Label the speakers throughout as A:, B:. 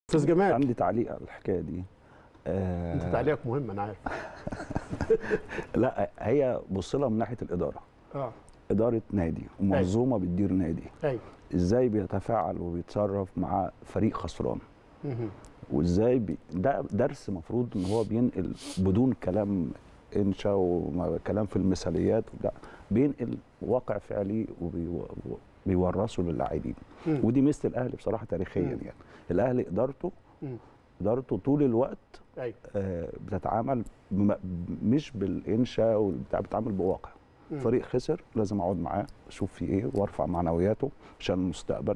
A: استاذ جمال
B: عندي تعليق على الحكايه دي آه
A: انت تعليقك مهم انا عارف
B: لا هي بص لها من ناحيه الاداره
A: اه
B: اداره نادي ومنظومه بتدير نادي
A: ايوه
B: ازاي بيتفاعل وبيتصرف مع فريق خسران
A: مهم.
B: وازاي بي ده درس مفروض ان هو بينقل بدون كلام انشا وكلام في المثاليات لا بينقل واقع فعلي وبيورثه للاعبين
A: مم.
B: ودي ميزه الاهلي بصراحه تاريخيا
A: مم.
B: يعني الاهلي ادارته
A: مم.
B: ادارته طول الوقت
A: ايوه
B: آه، بتتعامل بم- مش بالانشاء والبتاع بتتعامل بواقع
A: مم.
B: فريق خسر لازم اقعد معاه اشوف فيه ايه وارفع معنوياته عشان المستقبل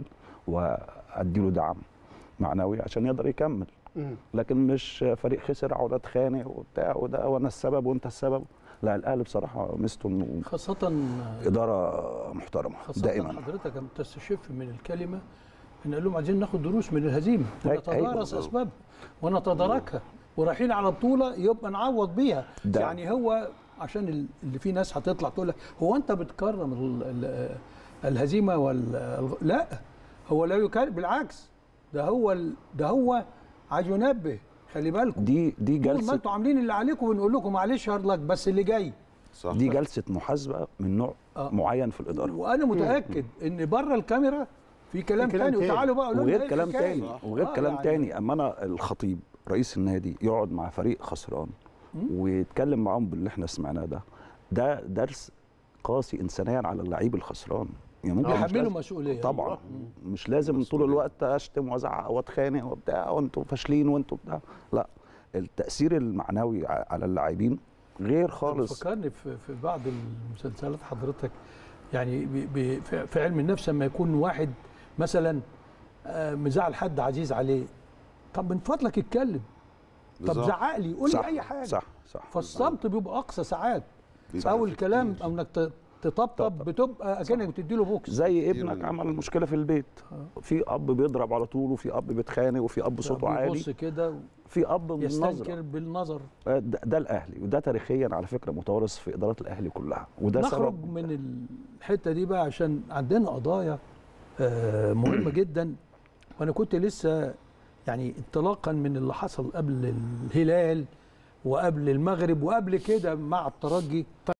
B: واديله دعم معنوي عشان يقدر يكمل
A: مم.
B: لكن مش فريق خسر اقعد اتخانق وبتاع وده وانا السبب وانت السبب لا الاهلي بصراحه ميزته انه
C: خاصة
B: اداره محترمه
C: خاصة
B: دائما
C: حضرتك لما تستشف من الكلمة ان قال لهم عايزين ناخد دروس من الهزيمة
B: أي-
C: ونتدارس
B: أيوة.
C: اسبابها ونتداركها ورايحين على بطولة يبقى نعوض بيها
B: ده-
C: يعني هو عشان ال- اللي في ناس هتطلع تقول لك هو انت بتكرم ال- ال- الهزيمة وال الغ- لا هو لا يكرم بالعكس ده هو ال- ده هو عايز ينبه خلي بالكم
B: دي دي
C: طول ما
B: جلسه
C: انتوا عاملين اللي عليكم بنقول لكم معلش هارد لك بس اللي جاي
D: صح
B: دي جلسه محاسبه من نوع
C: آه.
B: معين في الاداره
C: وانا متاكد ان بره الكاميرا في كلام,
A: في كلام
C: تاني
A: تاني.
C: وتعالوا بقى قولوا لنا
B: وغير
C: إيه
B: كلام
C: الحكاية؟
B: تاني وغير
C: آه،
B: كلام
C: يعني
B: تاني اما انا الخطيب رئيس النادي يقعد مع فريق خسران ويتكلم معاهم باللي احنا سمعناه ده ده درس قاسي انسانيا على اللعيب الخسران يعني ممكن مش
C: يحملوا
B: لازم-
C: مسؤوليه
B: طبعا مش لازم طول الوقت اشتم وازعق واتخانق وبتاع وانتوا فاشلين وانتوا بتاع لا التاثير المعنوي ع- على اللاعبين غير خالص
C: فكرني في, في بعض المسلسلات حضرتك يعني ب- ب- في- في علم النفس لما يكون واحد مثلا آه، مزعل حد عزيز عليه طب من فضلك اتكلم طب
D: بالظبط.
C: زعق لي قول لي
B: صح
C: اي حاجه
B: صح صح
C: فالصمت بيبقى اقصى ساعات
D: بيبقى
C: او
D: في
C: الكلام
D: كتير.
C: او انك ت- تطبطب بتبقى اكنك بتدي له بوكس
B: زي
D: كتير
B: ابنك
D: من-
B: عمل مشكله في البيت في اب بيضرب على طول وفي اب بيتخانق وفي اب صوته عالي
C: بيبص كده
B: في اب من نظره
C: يستنكر بالنظر
B: ده, ده الاهلي وده تاريخيا على فكره متوارث في ادارات الاهلي كلها وده
C: نخرج
B: سبب
C: من الحته دي بقى عشان عندنا قضايا آه، مهمه جدا وانا كنت لسه يعني انطلاقا من اللي حصل قبل الهلال وقبل المغرب وقبل كده مع الترجي